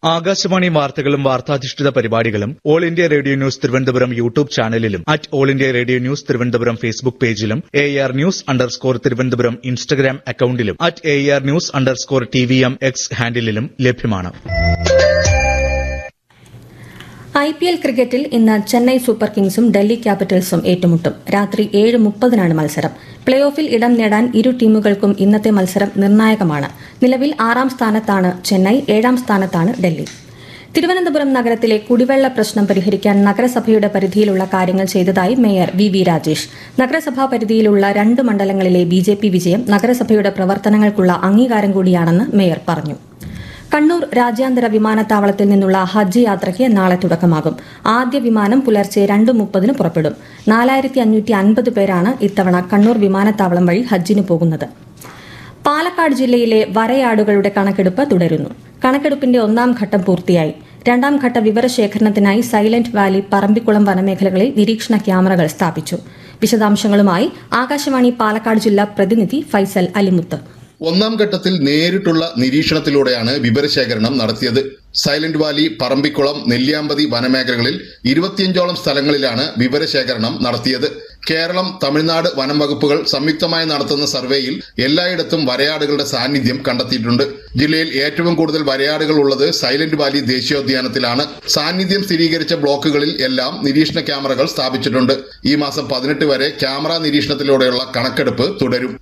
ആകാശവാണി വാർത്തകളും വാർത്താധിഷ്ഠിത പരിപാടികളും all India radio news Thiruvananthapuram YouTube ചാനലിലും at all India radio news Thiruvananthapuram Facebook പേജിലും A R news underscore Thiruvananthapuram Instagram അക്കൌണ്ടിലും at A R news underscore T V M X ഹാൻഡിലും ലഭ്യമാണ് I P L ക്രിക്കറ്റിൽ ഇന്ന് ചെന്നൈ സൂപ്പർ കിങ്സും ഡൽഹി ക്യാപിറ്റൽസും ഏറ്റുമുട്ടും രാത്രി ഏഴ് മുപ്പതിനാണ് മത്സരം പ്ലേ ഓഫിൽ ഇടം നേടാൻ ഇരു ടീമുകൾക്കും ഇന്നത്തെ മത്സരം നിർണായകമാണ് നിലവിൽ ആറാം സ്ഥാനത്താണ് ചെന്നൈ ഏഴാം സ്ഥാനത്താണ് ഡൽഹി തിരുവനന്തപുരം നഗരത്തിലെ കുടിവെള്ള പ്രശ്നം പരിഹരിക്കാൻ നഗരസഭയുടെ പരിധിയിലുള്ള കാര്യങ്ങൾ ചെയ്തതായി മേയർ വി വി രാജേഷ് നഗരസഭാ പരിധിയിലുള്ള രണ്ട് മണ്ഡലങ്ങളിലെ ബി ജെ പി വിജയം നഗരസഭയുടെ പ്രവർത്തനങ്ങൾക്കുള്ള അംഗീകാരം കൂടിയാണെന്ന് മേയർ പറഞ്ഞു കണ്ണൂർ രാജ്യാന്തര വിമാനത്താവളത്തിൽ നിന്നുള്ള ഹജ്ജ് യാത്രയ്ക്ക് നാളെ തുടക്കമാകും ആദ്യ വിമാനം പുലർച്ചെ രണ്ട് മുപ്പതിന് പുറപ്പെടും നാലായിരത്തി അഞ്ഞൂറ്റി അൻപത് പേരാണ് ഇത്തവണ കണ്ണൂർ വിമാനത്താവളം വഴി ഹജ്ജിന് പോകുന്നത് പാലക്കാട് ജില്ലയിലെ വരയാടുകളുടെ കണക്കെടുപ്പ് തുടരുന്നു കണക്കെടുപ്പിന്റെ ഒന്നാം ഘട്ടം പൂർത്തിയായി രണ്ടാം ഘട്ട വിവരശേഖരണത്തിനായി സൈലന്റ് വാലി പറമ്പിക്കുളം വനമേഖലകളിൽ നിരീക്ഷണ ക്യാമറകൾ സ്ഥാപിച്ചു വിശദാംശങ്ങളുമായി ആകാശവാണി പാലക്കാട് ജില്ലാ പ്രതിനിധി ഫൈസൽ അലിമുത്ത് ഒന്നാം ഘട്ടത്തിൽ നേരിട്ടുള്ള നിരീക്ഷണത്തിലൂടെയാണ് വിവരശേഖരണം നടത്തിയത് സൈലന്റ് വാലി പറമ്പിക്കുളം നെല്ലിയാമ്പതി വനമേഖലകളിൽ ഇരുപത്തിയഞ്ചോളം സ്ഥലങ്ങളിലാണ് വിവരശേഖരണം നടത്തിയത് കേരളം തമിഴ്നാട് വനം വകുപ്പുകൾ സംയുക്തമായി നടത്തുന്ന സർവേയിൽ എല്ലായിടത്തും വരയാടുകളുടെ സാന്നിധ്യം കണ്ടെത്തിയിട്ടുണ്ട് ജില്ലയിൽ ഏറ്റവും കൂടുതൽ വരയാടുകൾ ഉള്ളത് സൈലന്റ് വാലി ദേശീയോദ്യാനത്തിലാണ് സാന്നിധ്യം സ്ഥിരീകരിച്ച ബ്ലോക്കുകളിൽ എല്ലാം നിരീക്ഷണ ക്യാമറകൾ സ്ഥാപിച്ചിട്ടുണ്ട് ഈ മാസം പതിനെട്ട് വരെ ക്യാമറ നിരീക്ഷണത്തിലൂടെയുള്ള കണക്കെടുപ്പ് തുടരും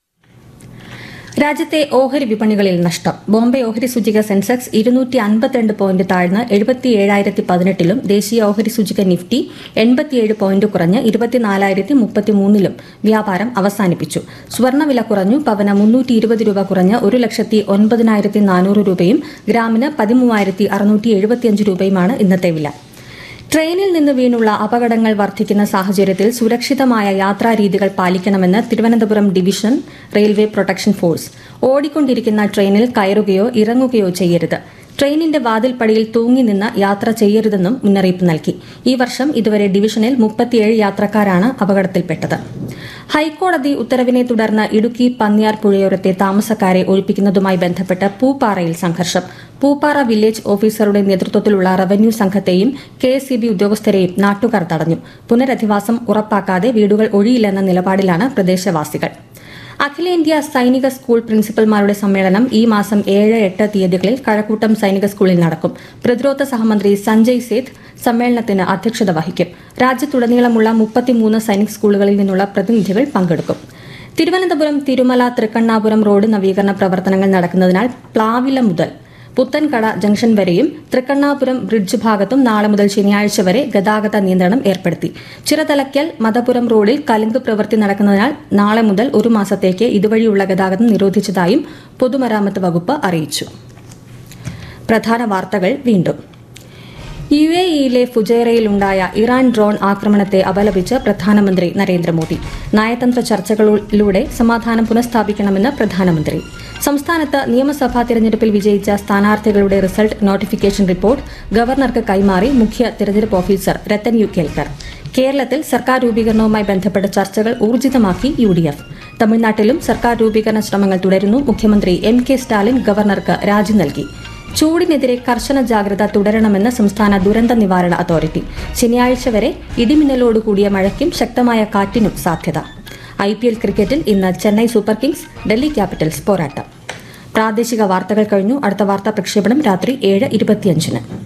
രാജ്യത്തെ ഓഹരി വിപണികളിൽ നഷ്ടം ബോംബെ ഓഹരി സൂചിക സെൻസെക്സ് ഇരുന്നൂറ്റി അൻപത്തിരണ്ട് പോയിന്റ് താഴ്ന്ന് എഴുപത്തിയേഴായിരത്തി പതിനെട്ടിലും ദേശീയ ഓഹരി സൂചിക നിഫ്റ്റി എൺപത്തിയേഴ് പോയിന്റ് കുറഞ്ഞ് ഇരുപത്തിനാലായിരത്തി മുപ്പത്തിമൂന്നിലും വ്യാപാരം അവസാനിപ്പിച്ചു സ്വർണ്ണവില കുറഞ്ഞു പവന് മുന്നൂറ്റി ഇരുപത് രൂപ കുറഞ്ഞ് ഒരു ലക്ഷത്തി ഒൻപതിനായിരത്തി നാനൂറ് രൂപയും ഗ്രാമിന് പതിമൂവായിരത്തി അറുന്നൂറ്റി എഴുപത്തിയഞ്ച് രൂപയുമാണ് ഇന്നത്തെ വില ട്രെയിനിൽ നിന്ന് വീണുള്ള അപകടങ്ങൾ വർദ്ധിക്കുന്ന സാഹചര്യത്തിൽ സുരക്ഷിതമായ യാത്രാരീതികൾ പാലിക്കണമെന്ന് Thiruvananthapuram division railway protection force ഓടിക്കൊണ്ടിരിക്കുന്ന ട്രെയിനിൽ കയറുകയോ ഇറങ്ങുകയോ ചെയ്യരുത് ട്രെയിനിന്റെ വാതിൽപ്പടിയിൽ തൂങ്ങി നിന്ന് യാത്ര ചെയ്യരുതെന്നും മുന്നറിയിപ്പ് നൽകി ഈ വർഷം ഇതുവരെ ഡിവിഷനിൽ മുപ്പത്തിയേഴ് യാത്രക്കാരാണ് അപകടത്തിൽപ്പെട്ടത് ഹൈക്കോടതി ഉത്തരവിനെ തുടർന്ന് ഇടുക്കി പന്നിയാർ പുഴയോരത്തെ താമസക്കാരെ ഒഴിപ്പിക്കുന്നതുമായി ബന്ധപ്പെട്ട് പൂപ്പാറയിൽ സംഘർഷം പൂപ്പാറ വില്ലേജ് ഓഫീസറുടെ നേതൃത്വത്തിലുള്ള റവന്യൂ സംഘത്തെയും കെ എസ് ഉദ്യോഗസ്ഥരെയും നാട്ടുകാർ തടഞ്ഞു പുനരധിവാസം ഉറപ്പാക്കാതെ വീടുകൾ ഒഴിയില്ലെന്ന നിലപാടിലാണ് പ്രദേശവാസികൾ അഖിലേന്ത്യാ സൈനിക സ്കൂൾ പ്രിൻസിപ്പൽമാരുടെ സമ്മേളനം ഈ മാസം ഏഴ് എട്ട് തീയതികളിൽ കഴക്കൂട്ടം സൈനിക സ്കൂളിൽ നടക്കും പ്രതിരോധ സഹമന്ത്രി സഞ്ജയ് സേത്ത് സമ്മേളനത്തിന് അധ്യക്ഷത വഹിക്കും രാജ്യത്തുടനീളമുള്ള മുപ്പത്തിമൂന്ന് സൈനിക് സ്കൂളുകളിൽ നിന്നുള്ള പ്രതിനിധികൾ പങ്കെടുക്കും തിരുവനന്തപുരം തിരുമല തൃക്കണ്ണാപുരം റോഡ് നവീകരണ പ്രവർത്തനങ്ങൾ നടക്കുന്നതിനാൽ പ്ലാവില മുതൽ പുത്തൻകട ജംഗ്ഷൻ വരെയും തൃക്കണ്ണാപുരം ബ്രിഡ്ജ് ഭാഗത്തും നാളെ മുതൽ ശനിയാഴ്ച വരെ ഗതാഗത നിയന്ത്രണം ഏർപ്പെടുത്തി ചിറതലയ്ക്കൽ മതപുരം റോഡിൽ കലുങ്ക് പ്രവൃത്തി നടക്കുന്നതിനാൽ നാളെ മുതൽ ഒരു മാസത്തേക്ക് ഇതുവഴിയുള്ള ഗതാഗതം നിരോധിച്ചതായും പൊതുമരാമത്ത് വകുപ്പ് അറിയിച്ചു പ്രധാന വാർത്തകൾ വീണ്ടും യു എ ഇയിലെ ഫുജൈറയിലുണ്ടായ ഇറാൻ ഡ്രോൺ ആക്രമണത്തെ അപലപിച്ച് പ്രധാനമന്ത്രി നരേന്ദ്രമോദി നയതന്ത്ര ചർച്ചകളിലൂടെ സമാധാനം പുനഃസ്ഥാപിക്കണമെന്ന് പ്രധാനമന്ത്രി സംസ്ഥാനത്ത് നിയമസഭാ തിരഞ്ഞെടുപ്പിൽ വിജയിച്ച സ്ഥാനാർത്ഥികളുടെ റിസൾട്ട് നോട്ടിഫിക്കേഷൻ റിപ്പോർട്ട് ഗവർണർക്ക് കൈമാറി മുഖ്യ തിരഞ്ഞെടുപ്പ് ഓഫീസർ രത്തൻ യു കേൽക്കർ കേരളത്തിൽ സർക്കാർ രൂപീകരണവുമായി ബന്ധപ്പെട്ട ചർച്ചകൾ ഊർജിതമാക്കി യു ഡി എഫ് തമിഴ്നാട്ടിലും സർക്കാർ രൂപീകരണ ശ്രമങ്ങൾ തുടരുന്നു മുഖ്യമന്ത്രി എം കെ സ്റ്റാലിൻ ഗവർണർക്ക് രാജി നൽകി ചൂടിനെതിരെ കർശന ജാഗ്രത തുടരണമെന്ന് സംസ്ഥാന ദുരന്ത നിവാരണ അതോറിറ്റി ശനിയാഴ്ച വരെ ഇടിമിന്നലോടുകൂടിയ മഴയ്ക്കും ശക്തമായ കാറ്റിനും സാധ്യത ഐ പി എൽ ക്രിക്കറ്റിൽ ഇന്ന് Chennai super kings Delhi capitals പോരാട്ടം പ്രാദേശിക വാർത്തകൾ കഴിഞ്ഞു അടുത്ത വാർത്താ പ്രക്ഷേപണം രാത്രി ഏഴ് ഇരുപത്തിയഞ്ചിന്